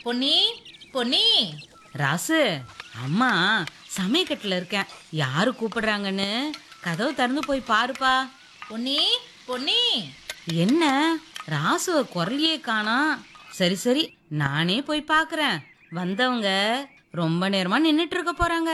பொன்னி பொன்னி ராசு அம்மா சமயக்கட்டில் இருக்கேன் யாரு கூப்பிடுறாங்கன்னு கதவு திறந்து போய் பாருப்பா பொன்னி பொன்னி என்ன ராசுவ குரலையே காணோம் சரி சரி நானே போய் பார்க்கறேன் வந்தவங்க ரொம்ப நேரமா நின்னுட்டு இருக்க போறாங்க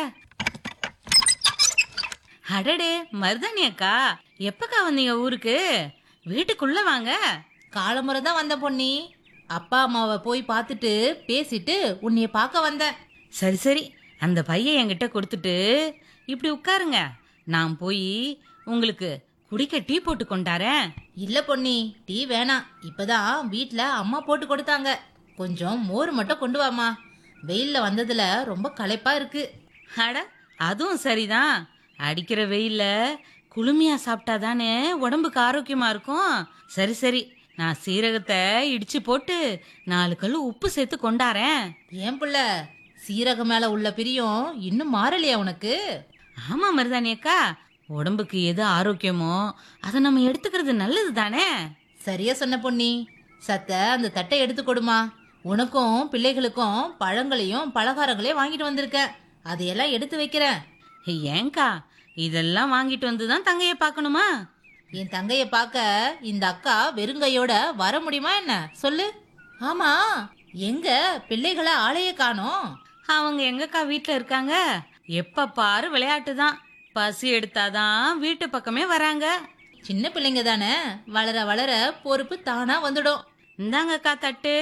அடடே மருதாணி அக்கா எப்பக்கா வந்தீங்க ஊருக்கு வீட்டுக்குள்ள வாங்க காலமுறை தான் வந்த பொன்னி அப்பா அம்மாவை போய் பார்த்துட்டு பேசிட்டு உன்னைய பார்க்க வந்தேன் சரி சரி அந்த பையன் என்கிட்ட கொடுத்துட்டு இப்படி உட்காருங்க நான் போய் உங்களுக்கு குடிக்க டீ போட்டு கொண்டாரேன் இல்ல பொன்னி டீ வேணாம் இப்பதான் வீட்ல அம்மா போட்டு கொடுத்தாங்க கொஞ்சம் மோர் மட்டும் கொண்டு வாமா வெயில்ல வந்ததுல ரொம்ப களைப்பா இருக்கு அட அதுவும் சரிதான் அடிக்கிற வெயில்ல குளுமையா சாப்பிட்டாதானே உடம்புக்கு ஆரோக்கியமா இருக்கும் சரி சரி நான் சீரகத்தை இடிச்சு போட்டு நாலு கல்லு உப்பு சேர்த்து கொண்டாரேன் ஏன் புள்ள சீரகம் மேல உள்ள பிரியம் இன்னும் மாறலையா உனக்கு ஆமா மருதாணி அக்கா உடம்புக்கு எது ஆரோக்கியமோ அதை நம்ம எடுத்துக்கிறது நல்லது தானே சரியா சொன்ன பொன்னி சத்த அந்த தட்டை எடுத்து கொடுமா உனக்கும் பிள்ளைகளுக்கும் பழங்களையும் பலகாரங்களையும் வாங்கிட்டு வந்திருக்கேன் அதையெல்லாம் எடுத்து வைக்கிறேன் ஏங்கா இதெல்லாம் வாங்கிட்டு வந்து தான் தங்கைய பார்க்கணுமா என் தங்கைய பார்க்க இந்த அக்கா வெறுங்கையோட வர முடியுமா என்ன சொல்லு ஆமா எங்க பிள்ளைகளை ஆளைய காணோம் அவங்க எங்கக்கா வீட்டில் இருக்காங்க எப்ப பாரு விளையாட்டு தான் பசி எடுத்தாதான் வீட்டு பக்கமே வராங்க சின்ன பிள்ளைங்க தானே வளர வளர பொறுப்பு தானா வந்துடும் இந்தாங்கக்கா தட்டு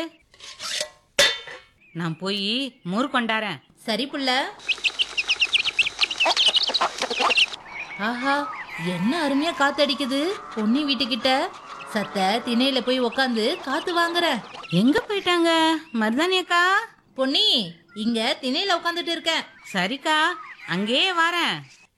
நான் போய் மோர் கொண்டாரேன் சரி புள்ள ஆஹா என்ன அருமையா காத்தடிக்குது பொன்னி வீட்டுக்கிட்ட சத்த திணையில போய் உக்காந்து காத்து வாங்குறேன் எங்க போயிட்டாங்க மருதாணி அக்கா பொன்னி இங்க திணையில உட்காந்துட்டு இருக்கேன் சரிக்கா அங்கேயே வரேன்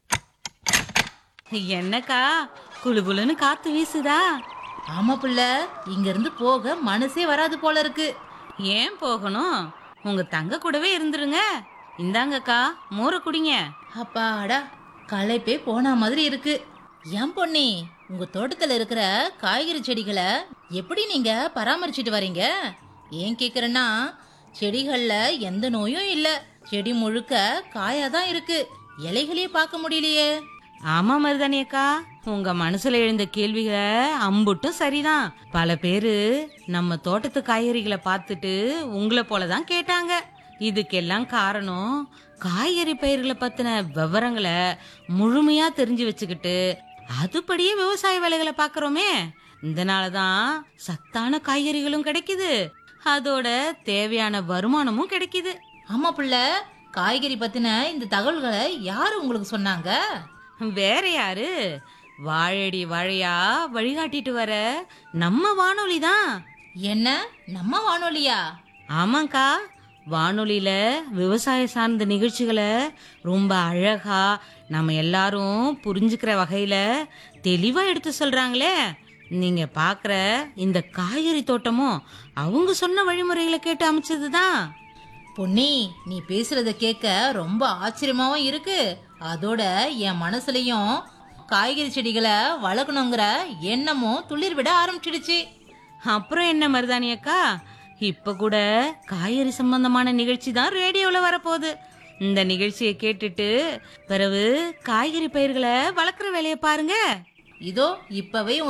என்னக்கா குளு குளுன்னு காத்து வீசுதா ஆமா புள்ள இங்க இருந்து போக மனசே வராது போல இருக்கு ஏன் போகணும் உங்க தங்க கூடவே இருந்துருங்க இந்தாங்கக்கா மோரை குடிங்க அப்பாடா களைப்பே போன மாதிரி இருக்கு ஏன் பொன்னி உங்க தோட்டத்துல இருக்கிற காய்கறி செடிகளை எப்படி நீங்க பராமரிச்சிட்டு வரீங்க ஏன் கேக்குறேன்னா செடிகள்ல எந்த நோயும் இல்ல செடி முழுக்க காயா தான் இருக்கு இலைகளே பார்க்க முடியலையே ஆமா மருதாணி அக்கா உங்க மனசுல எழுந்த கேள்விகளை அம்புட்டும் சரிதான் பல பேரு நம்ம தோட்டத்து காய்கறிகளை பார்த்துட்டு உங்களை போலதான் கேட்டாங்க இதுக்கெல்லாம் காரணம் காய்கறி பயிர்களை பத்தின விவரங்களை முழுமையா தெரிஞ்சு வச்சுக்கிட்டு அதுபடியே விவசாய வேலைகளை பார்க்கறோமே இதனால தான் சத்தான காய்கறிகளும் கிடைக்குது அதோட தேவையான வருமானமும் கிடைக்குது ஆமா புள்ள காய்கறி பத்தின இந்த தகவல்களை யாரு உங்களுக்கு சொன்னாங்க வேற யாரு வாழடி வாழையா வழிகாட்டிட்டு வர நம்ம வானொலி தான் என்ன நம்ம வானொலியா ஆமாக்கா வானொலியில விவசாய சார்ந்த நிகழ்ச்சிகளை ரொம்ப அழகா நம்ம எல்லாரும் புரிஞ்சுக்கிற வகையில தெளிவா எடுத்து சொல்றாங்களே நீங்க பாக்குற இந்த காய்கறி தோட்டமும் அவங்க சொன்ன வழிமுறைகளை கேட்டு அமைச்சதுதான் பொன்னி நீ பேசுறத கேட்க ரொம்ப ஆச்சரியமாவும் இருக்கு அதோட என் மனசுலயும் காய்கறி செடிகளை வளர்க்கணுங்கிற எண்ணமும் துளிர் விட ஆரம்பிச்சிடுச்சு அப்புறம் என்ன மருதாணி அக்கா இப்ப கூட காய்கறி சம்பந்தமான நிகழ்ச்சி தான் ரேடியோல வரப்போகுது இந்த நிகழ்ச்சியை கேட்டுட்டு பிறகு காய்கறி பயிர்களை வளர்க்குற வேலையை பாருங்க இதோ இப்பவே